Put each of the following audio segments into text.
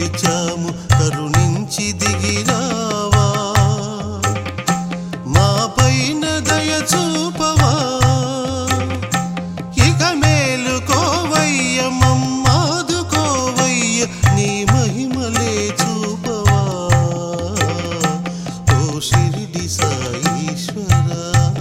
కొలిచాము కరుణించి దిగిరావా మా పైన దయ చూపవా ఇక మేలుకోవయ్య మమ్మాదుకోవయ్య నీ మహిమలే చూపవా ఓ షిరిడి సాయిశ్వరా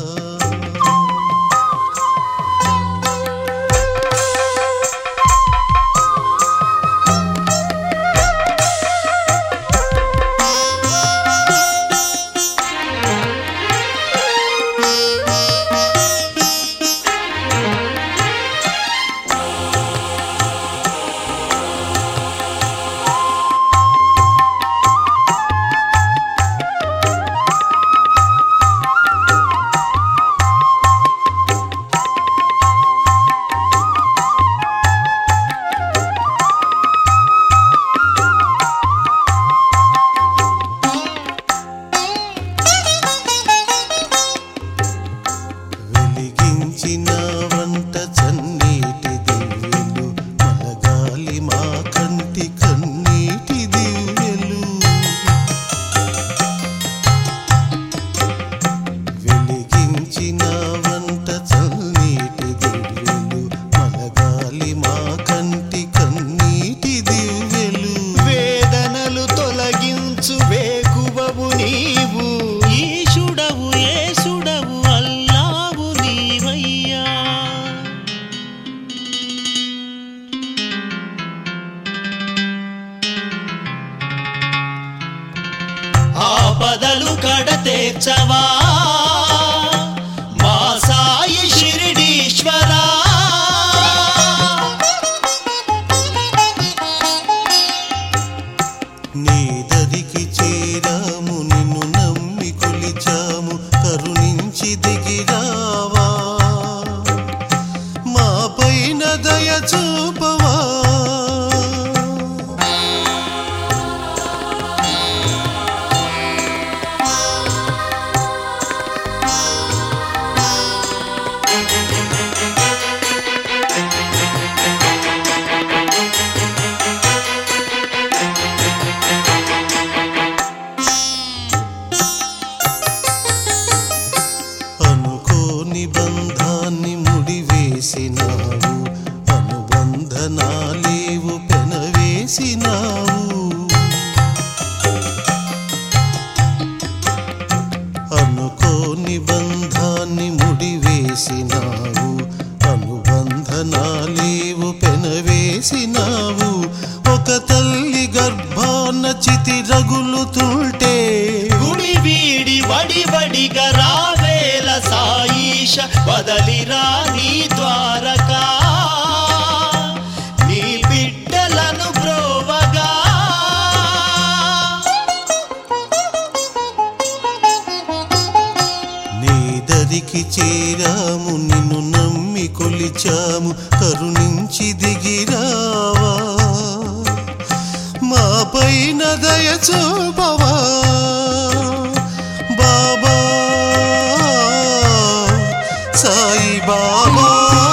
వెలిగించిన వంట చన్నీటి దివ్యలు మలగాలి మా కంటి కన్నీటి దివ్యలు వెలిగించిన వంట చన్నీటి దివ్యలు మలగాలి మా కంటి కన్నీటి దివ్యలు వేదనలు తొలగించు వేకువవు నీవు ఈశుడవు ఏసుడవు అల్లావు నీవయ్యా ఆపదలు కడతేర్చవా మా సాయి షిరిడీశ్వరా నీ దరికి చేరాము నిన్ను నమ్మి కొలిచాము కరుణించి దిగిరావా మా పైన దయ చూపవా అనుకోని బంధాన్ని ముడివేసినావు అనుబంధనాలేవు పెనవేసినావు అనుకోని బంధాన్ని ముడివేసినావు అనుబంధనాలేవు పెనవేసినావు ఒక తల్లి గర్భాన చితి రగులుతుంటే గుడి వీడి వడి వడిగా రావేల సాయిష బదలిరా నీ ద్వారకా నీ బిడ్డలను బ్రోవగా నీ దరికి చేరాము నిన్ను నమ్మి కొలిచాము కరుణించి దిగిరావా మా పైన దయ చూపవా బాబా సాయి బాబా